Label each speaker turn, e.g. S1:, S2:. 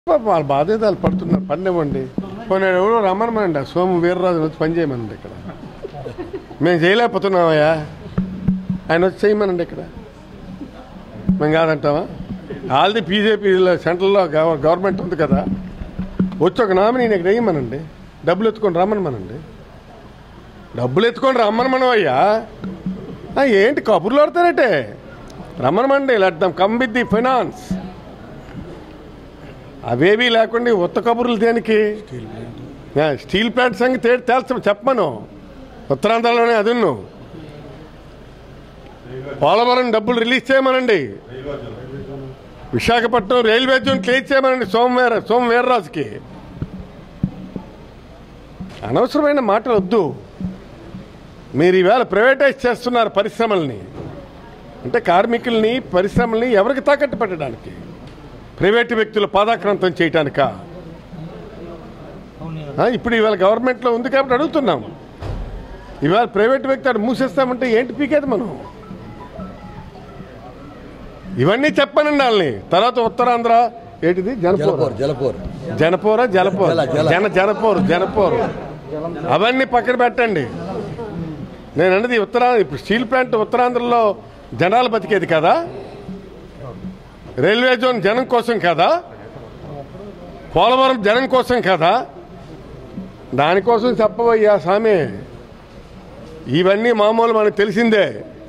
S1: పాపం వాళ్ళ బాధ్యత వాళ్ళు పడుతున్నారు పడినివ్వండి పోనీ ఎవరో రమ్మనమండి ఆ సోము వీర్రాజు వచ్చి పని చేయమనండి ఇక్కడ మేము చేయలేకపోతున్నామయ్యా ఆయన వచ్చి చేయమనండి ఇక్కడ మేము కాదంటామా ఆల్ది బీజేపీ సెంట్రల్లో గవ- గవర్నమెంట్ ఉంది కదా వచ్చి ఒక నామినీని ఇక్కడ వేయమనండి డబ్బులు ఎత్తుకొని రమ్మనమనండి డబ్బులు ఎత్తుకొని రమ్మనమనం అయ్యా ఆ, ఏంటి కబుర్లు ఆడతారంటే రమ్మనమండి let come with the finance అవేవీ లేకుండా ఈ ఉత్త కబుర్లు దేనికి ఆ, స్టీల్ ప్లాంట్ సంగతి తేల్చి తేల్చ చెప్పమను ఉత్తరాంధ్రలోనే అది ఉన్ను పోలవరం డబ్బులు రిలీజ్ చేయమనండి విశాఖపట్నం రైల్వే జోన్ క్లియర్ చేయమనండి సోమవీర సోమ వీర్రాజుకి అనవసరమైన మాటలు వద్దు మీరు ఈవేళ ప్రైవేటైజ్ చేస్తున్నారు పరిశ్రమల్ని అంటే కార్మికుల్ని పరిశ్రమల్ని ఎవరికి తాకట్టు పెట్టడానికి ప్రైవేటు వ్యక్తుల పాదాక్రాంతం చేయటానికా ఆ, ఇప్పుడు ఇవాళ గవర్నమెంట్లో ఉంది కాబట్టి అడుగుతున్నాం ఇవాళ ప్రైవేట్ వ్యక్తి అటు మూసేస్తామంటే ఏంటి పీకేది మనం ఇవన్నీ చెప్పనండి వాళ్ళని తర్వాత ఉత్తరాంధ్ర ఏంటిది జనపూర్
S2: జలపూర్ జలపూర్
S1: జనపూర జలపూర్
S2: జల, జల.
S1: జన జనపూర్ జనపూర్ అవన్నీ పక్కన పెట్టండి నేను అన్నది ఉత్తరా ఇప్పుడు స్టీల్ ప్లాంట్ ఉత్తరాంధ్రలో జనాలు బతికేది కదా రైల్వే జోన్ జనం కోసం కదా పోలవరం జనం కోసం కదా దానికోసం చెప్పవయ్యా స్వామి ఇవన్నీ మామూలు మనకు తెలిసిందే